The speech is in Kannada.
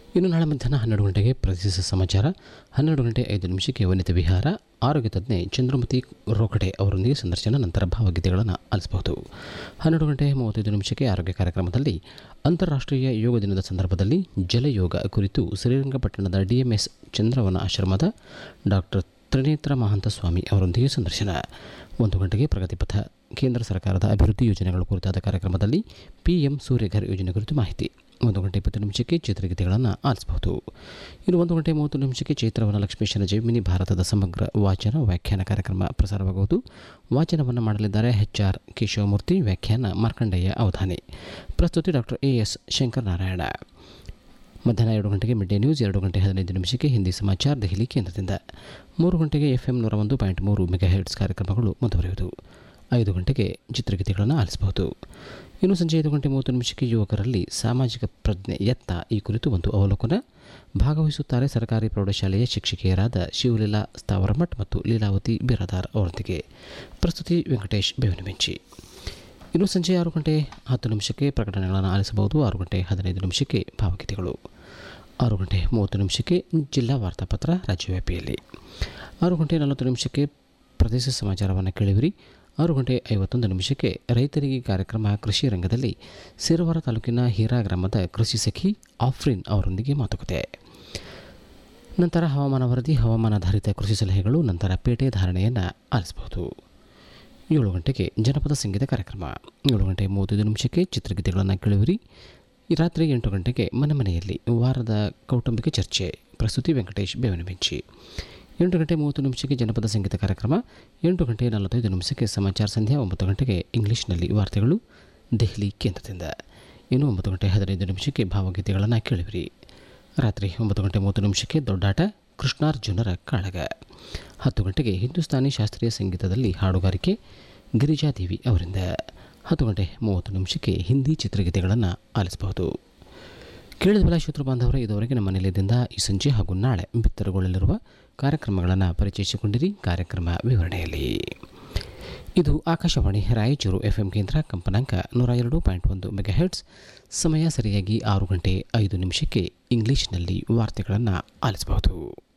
ಇನ್ನು ನಾಳೆ ಮಧ್ಯಾಹ್ನ ಹನ್ನೆರಡು ಗಂಟೆಗೆ ಪ್ರದೇಶ ಸಮಾಚಾರ ಹನ್ನೆರಡು ಗಂಟೆ ಐದು ನಿಮಿಷಕ್ಕೆ ವನಿತ ವಿಹಾರ ಆರೋಗ್ಯ ತಜ್ಞೆ ಚಂದ್ರಮತಿ ರೋಕಡೆ ಅವರೊಂದಿಗೆ ಸಂದರ್ಶನ ನಂತರ ಭಾವಗೀತೆಗಳನ್ನು ಆಲಿಸಬಹುದು ಹನ್ನೆರಡು ಗಂಟೆ ಮೂವತ್ತೈದು ನಿಮಿಷಕ್ಕೆ ಆರೋಗ್ಯ ಕಾರ್ಯಕ್ರಮದಲ್ಲಿ ಅಂತಾರಾಷ್ಟ್ರೀಯ ಯೋಗ ದಿನದ ಸಂದರ್ಭದಲ್ಲಿ ಜಲಯೋಗ ಕುರಿತು ಶ್ರೀರಂಗಪಟ್ಟಣದ ಡಿಎಂಎಸ್ ಚಂದ್ರವನ ಆಶ್ರಮದ ಡಾಕ್ಟರ್ ತ್ರಿನೇತ್ರ ಮಹಾಂತ ಸ್ವಾಮಿ ಅವರೊಂದಿಗೆ ಸಂದರ್ಶನ ಒಂದು ಗಂಟೆಗೆ ಪ್ರಗತಿಪಥ ಕೇಂದ್ರ ಸರ್ಕಾರದ ಅಭಿವೃದ್ಧಿ ಯೋಜನೆಗಳ ಕುರಿತಾದ ಕಾರ್ಯಕ್ರಮದಲ್ಲಿ ಪಿಎಂ ಸೂರ್ಯಘರ್ ಯೋಜನೆ ಕುರಿತು ಮಾಹಿತಿ ಒಂದು ಗಂಟೆ ಇಪ್ಪತ್ತು ನಿಮಿಷಕ್ಕೆ ಚಿತ್ರಗೀತೆಗಳನ್ನು ಆಲಿಸಬಹುದು ಇನ್ನು ಒಂದು ಗಂಟೆ ಮೂವತ್ತು ನಿಮಿಷಕ್ಕೆ ಚೈತ್ರವನ ಲಕ್ಷ್ಮೀಶನ ಜೈಮಿನಿ ಭಾರತದ ಸಮಗ್ರ ವಾಚನ ವ್ಯಾಖ್ಯಾನ ಕಾರ್ಯಕ್ರಮ ಪ್ರಸಾರವಾಗುವುದು ವಾಚನವನ್ನು ಮಾಡಲಿದ್ದಾರೆ ಎಚ್ ಆರ್ ಕೇಶವಮೂರ್ತಿ ವ್ಯಾಖ್ಯಾನ ಮಾರ್ಕಂಡಯ್ಯ ಅವಧಾನಿ ಪ್ರಸ್ತುತಿ doctor A S Shankar Narayana ಮಧ್ಯಾಹ್ನ ಎರಡು ಗಂಟೆಗೆ ಮಿಡ್ ಡೇ ನ್ಯೂಸ್ ಎರಡು ಗಂಟೆ ಹದಿನೈದು ನಿಮಿಷಕ್ಕೆ ಹಿಂದಿ ಸಮಾಚಾರ ದೆಹಲಿ ಕೇಂದ್ರದಿಂದ ಮೂರು ಗಂಟೆಗೆ ಎಫ್ ಎಂ ನೂರ ಒಂದು ಪಾಯಿಂಟ್ ಮೂರು ಮೆಗಾ ಹೆಡ್ಸ್ ಕಾರ್ಯಕ್ರಮಗಳು ಮುಂದುವರಿಯುವುದು ಐದು ಗಂಟೆಗೆ ಚಿತ್ರಗೀತೆಗಳನ್ನು ಆಲಿಸಬಹುದು ಇನ್ನು ಸಂಜೆ ಐದು ಗಂಟೆ ಮೂವತ್ತು ನಿಮಿಷಕ್ಕೆ ಯುವಕರಲ್ಲಿ ಸಾಮಾಜಿಕ ಪ್ರಜ್ಞೆ ಎತ್ತ ಈ ಕುರಿತು ಒಂದು ಅವಲೋಕನ ಭಾಗವಹಿಸುತ್ತಾರೆ ಸರ್ಕಾರಿ ಪ್ರೌಢಶಾಲೆಯ ಶಿಕ್ಷಕಿಯರಾದ ಶಿವಲೀಲಾ ಸ್ಥಾವರಮಠ್ ಮತ್ತು ಲೀಲಾವತಿ ಬಿರಾದಾರ್ ಅವರೊಂದಿಗೆ ಪ್ರಸ್ತುತಿ ವೆಂಕಟೇಶ್ ಬೇವನಮಿಂಚಿ ಇನ್ನು ಸಂಜೆ ಆರು ಗಂಟೆ ಹತ್ತು ನಿಮಿಷಕ್ಕೆ ಪ್ರಕಟಣೆಗಳನ್ನು ಆಲಿಸಬಹುದು ಆರು ಗಂಟೆ ಹದಿನೈದು ನಿಮಿಷಕ್ಕೆ ಭಾವಗೀತೆಗಳು ಆರು ಗಂಟೆ ಮೂವತ್ತು ನಿಮಿಷಕ್ಕೆ ಜಿಲ್ಲಾ ವಾರ್ತಾಪತ್ರ ರಾಜ್ಯವ್ಯಾಪಿಯಲ್ಲಿ ಆರು ಗಂಟೆ ನಲವತ್ತು ನಿಮಿಷಕ್ಕೆ ಪ್ರದೇಶ ಸಮಾಚಾರವನ್ನು ಕೇಳಿವಿರಿ ಆರು ಗಂಟೆ ಐವತ್ತೊಂದು ನಿಮಿಷಕ್ಕೆ ರೈತರಿಗೆ ಕಾರ್ಯಕ್ರಮ ಕೃಷಿ ರಂಗದಲ್ಲಿ ಸಿರವಾರ ತಾಲೂಕಿನ ಹೀರಾ ಗ್ರಾಮದ ಕೃಷಿ ಸಖಿ ಆಫ್ರಿನ್ ಅವರೊಂದಿಗೆ ಮಾತುಕತೆ ನಂತರ ಹವಾಮಾನ ವರದಿ ಹವಾಮಾನಾಧಾರಿತ ಕೃಷಿ ಸಲಹೆಗಳು ನಂತರ ಪೇಟೆ ಧಾರಣೆಯನ್ನು ಆಲಿಸಬಹುದು ಏಳು ಗಂಟೆಗೆ ಜನಪದ ಸಂಗೀತ ಕಾರ್ಯಕ್ರಮ ಏಳು ಗಂಟೆ ಮೂವತ್ತೈದು ನಿಮಿಷಕ್ಕೆ ಚಿತ್ರಗೀತೆಗಳನ್ನು ಕೇಳುವಿರಿ ಈ ರಾತ್ರಿ ಎಂಟು ಗಂಟೆಗೆ ಮನೆ ಮನೆಯಲ್ಲಿ ವಾರದ ಕೌಟುಂಬಿಕ ಚರ್ಚೆ ಪ್ರಸ್ತುತಿ ವೆಂಕಟೇಶ್ ಬೇವನಬಿಂಚಿ ಎಂಟು ಗಂಟೆ ಮೂವತ್ತು ನಿಮಿಷಕ್ಕೆ ಜನಪದ ಸಂಗೀತ ಕಾರ್ಯಕ್ರಮ ಎಂಟು ಗಂಟೆ ನಲವತ್ತೈದು ನಿಮಿಷಕ್ಕೆ ಸಮಾಚಾರ ಸಂಧ್ಯಾ ಒಂಬತ್ತು ಗಂಟೆಗೆ ಇಂಗ್ಲಿಷ್ನಲ್ಲಿ ವಾರ್ತೆಗಳು ದೆಹಲಿ ಕೇಂದ್ರದಿಂದ ಇನ್ನು ಒಂಬತ್ತು ಗಂಟೆ ಹದಿನೈದು ನಿಮಿಷಕ್ಕೆ ಭಾವಗೀತೆಗಳನ್ನು ಕೇಳುವಿರಿ ರಾತ್ರಿ ಒಂಬತ್ತು ಗಂಟೆ ಮೂವತ್ತು ನಿಮಿಷಕ್ಕೆ ದೊಡ್ಡಾಟ ಕೃಷ್ಣಾರ್ಜುನರ ಕಾಳಗ ಹತ್ತು ಗಂಟೆಗೆ ಹಿಂದೂಸ್ತಾನಿ ಶಾಸ್ತ್ರೀಯ ಸಂಗೀತದಲ್ಲಿ ಹಾಡುಗಾರಿಕೆ ಗಿರಿಜಾದೇವಿ ಅವರಿಂದ ಹತ್ತು ಗಂಟೆ ಮೂವತ್ತು ನಿಮಿಷಕ್ಕೆ ಹಿಂದಿ ಚಿತ್ರಗೀತೆಗಳನ್ನು ಆಲಿಸಬಹುದು ಕೇಳಿದ ಬೆಲ ಶ್ರೋತೃ ಬಾಂಧವರೇ ಇದುವರೆಗೆ ನಮ್ಮ ನಿಲಯದಿಂದ ಈ ಸಂಜೆ ಹಾಗೂ ನಾಳೆ ಬಿತ್ತರಗೊಳ್ಳಲಿರುವ ಕಾರ್ಯಕ್ರಮಗಳನ್ನು ಪರಿಚಯಿಸಿಕೊಂಡಿರಿ ಕಾರ್ಯಕ್ರಮ ವಿವರಣೆಯಲ್ಲಿ ಇದು ಆಕಾಶವಾಣಿ ರಾಯಚೂರು ಎಫ್ ಎಂ ಕೇಂದ್ರ ಕಂಪನಾಂಕ ನೂರ ಎರಡು ಪಾಯಿಂಟ್ ಒಂದು ಮೆಗಾ ಹೆಡ್ಸ್ ಸಮಯ ಸರಿಯಾಗಿ ಆರು ಗಂಟೆ ಐದು ನಿಮಿಷಕ್ಕೆ ಇಂಗ್ಲಿಷ್ನಲ್ಲಿ ವಾರ್ತೆಗಳನ್ನು ಆಲಿಸಬಹುದು